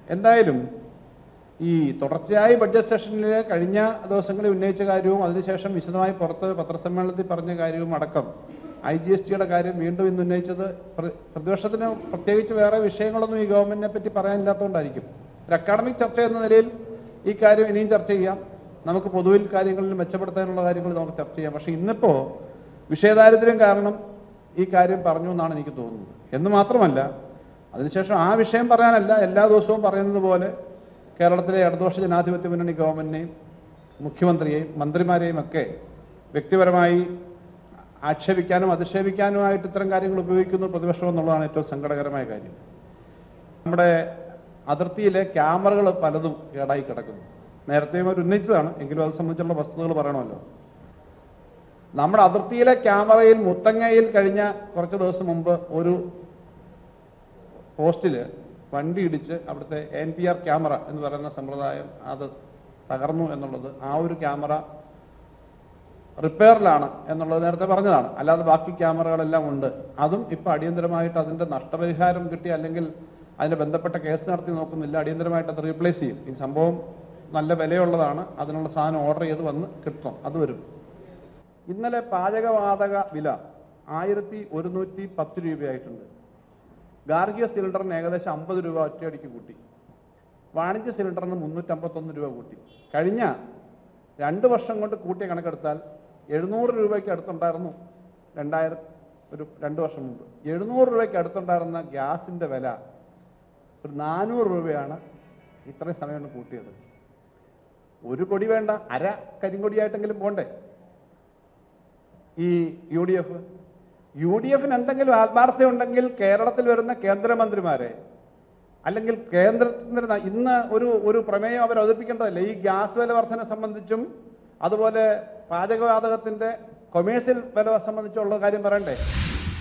എന്തായാലും ഈ തുടർച്ചയായി ബഡ്ജറ്റ് സെഷനിൽ കഴിഞ്ഞ ദിവസങ്ങളിൽ ഉന്നയിച്ച കാര്യവും അതിനുശേഷം വിശദമായി പുറത്ത് പത്രസമ്മേളനത്തിൽ പറഞ്ഞ കാര്യവും അടക്കം ഐ ജി എസ് ടിയുടെ കാര്യം വീണ്ടും ഇന്ന് ഉന്നയിച്ചത് പ്ര- പ്രതിപക്ഷത്തിന് പ്രത്യേകിച്ച് വേറെ വിഷയങ്ങളൊന്നും ഈ ഗവൺമെന്റിനെ പറ്റി പറയാനില്ലാത്തതുകൊണ്ടായിരിക്കും ഒരു അക്കാഡമിക് ചർച്ച എന്ന നിലയിൽ ഈ കാര്യം ഇനിയും ചർച്ച ചെയ്യാം നമുക്ക് പൊതുവിൽ കാര്യങ്ങളിൽ മെച്ചപ്പെടുത്താനുള്ള കാര്യങ്ങൾ നമുക്ക് ചർച്ച ചെയ്യാം പക്ഷേ ഇന്നിപ്പോ വിഷയദാരിദ്ര്യം കാരണം ഈ കാര്യം പറഞ്ഞു എന്നാണ് എനിക്ക് തോന്നുന്നത് എന്ന് മാത്രമല്ല അതിനുശേഷം ആ വിഷയം പറയാനല്ല എല്ലാ ദിവസവും പറയുന്നത് പോലെ കേരളത്തിലെ ഇടതുപക്ഷ ജനാധിപത്യ മുന്നണി ഗവൺമെന്റിനെയും മുഖ്യമന്ത്രിയെയും മന്ത്രിമാരെയും ഒക്കെ വ്യക്തിപരമായി ആക്ഷേപിക്കാനും അധിക്ഷേപിക്കാനുമായിട്ട് ഇത്തരം കാര്യങ്ങൾ ഉപയോഗിക്കുന്നു പ്രതിപക്ഷം എന്നുള്ളതാണ് ഏറ്റവും സങ്കടകരമായ കാര്യം നമ്മുടെ അതിർത്തിയിലെ ക്യാമറകൾ പലതും കേടായി കിടക്കുന്നു നേരത്തെയും അവർ ഉന്നയിച്ചതാണ് എങ്കിലും അത് സംബന്ധിച്ചുള്ള വസ്തുതകൾ പറയണമല്ലോ നമ്മുടെ അതിർത്തിയിലെ ക്യാമറയിൽ മുത്തങ്ങയിൽ കഴിഞ്ഞ കുറച്ച് ദിവസം മുമ്പ് ഒരു പോസ്റ്റില് വണ്ടി ഇടിച്ച് അവിടുത്തെ എൻ പി ആർ ക്യാമറ എന്ന് പറയുന്ന സമ്പ്രദായം അത് തകർന്നു എന്നുള്ളത് ആ ഒരു ക്യാമറ റിപ്പയറിലാണ് എന്നുള്ളത് നേരത്തെ പറഞ്ഞതാണ് അല്ലാതെ ബാക്കി ക്യാമറകളെല്ലാം ഉണ്ട് അതും ഇപ്പൊ അടിയന്തരമായിട്ട് അതിന്റെ നഷ്ടപരിഹാരം കിട്ടി അല്ലെങ്കിൽ അതിന്റെ ബന്ധപ്പെട്ട കേസ് നടത്തി നോക്കുന്നില്ല അടിയന്തരമായിട്ട് അത് റീപ്ലേസ് ചെയ്യും ഈ സംഭവം നല്ല വിലയുള്ളതാണ് അതിനുള്ള സാധനം ഓർഡർ ചെയ്ത് വന്ന് കിട്ടണം അത് വരും ഇന്നലെ പാചകവാതക വില ആയിരത്തി ഒരുന്നൂറ്റി പത്ത് രൂപയായിട്ടുണ്ട് ഗാർഹിക സിലിണ്ടറിന് ഏകദേശം അമ്പത് രൂപ ഒറ്റയടിക്ക് കൂട്ടി വാണിജ്യ സിലിണ്ടറിന് മുന്നൂറ്റമ്പത്തൊന്ന് രൂപ കൂട്ടി കഴിഞ്ഞ രണ്ട് വർഷം കൊണ്ട് കൂട്ടിയ കണക്കെടുത്താൽ എഴുന്നൂറ് രൂപയ്ക്ക് അടുത്തുണ്ടായിരുന്നു രണ്ടായിരം ഒരു രണ്ട് വർഷം മുമ്പ് എഴുന്നൂറ് രൂപയ്ക്ക് അടുത്തുണ്ടായിരുന്ന ഗ്യാസിന്റെ വില ഒരു നാനൂറ് രൂപയാണ് ഇത്രയും സമയം കൊണ്ട് കൂട്ടിയത് ഒരു കൊടി വേണ്ട അര കരിങ്കൊടിയായിട്ടെങ്കിലും പോണ്ടേ ഈ യു ഡി എഫ് യു ഡി എഫിന് എന്തെങ്കിലും ആത്മാർത്ഥതയുണ്ടെങ്കിൽ കേരളത്തിൽ വരുന്ന കേന്ദ്രമന്ത്രിമാരെ അല്ലെങ്കിൽ കേന്ദ്രത്തിന് ന- ഇന്ന് ഒരു ഒരു പ്രമേയം അവർ അവതരിപ്പിക്കേണ്ടതല്ല ഈ ഗ്യാസ് വില വർധന സംബന്ധിച്ചും അതുപോലെ പാചകവാതകത്തിന്റെ കൊമേഴ്സ്യൽ വില സംബന്ധിച്ചുള്ള കാര്യം പറയണ്ടേ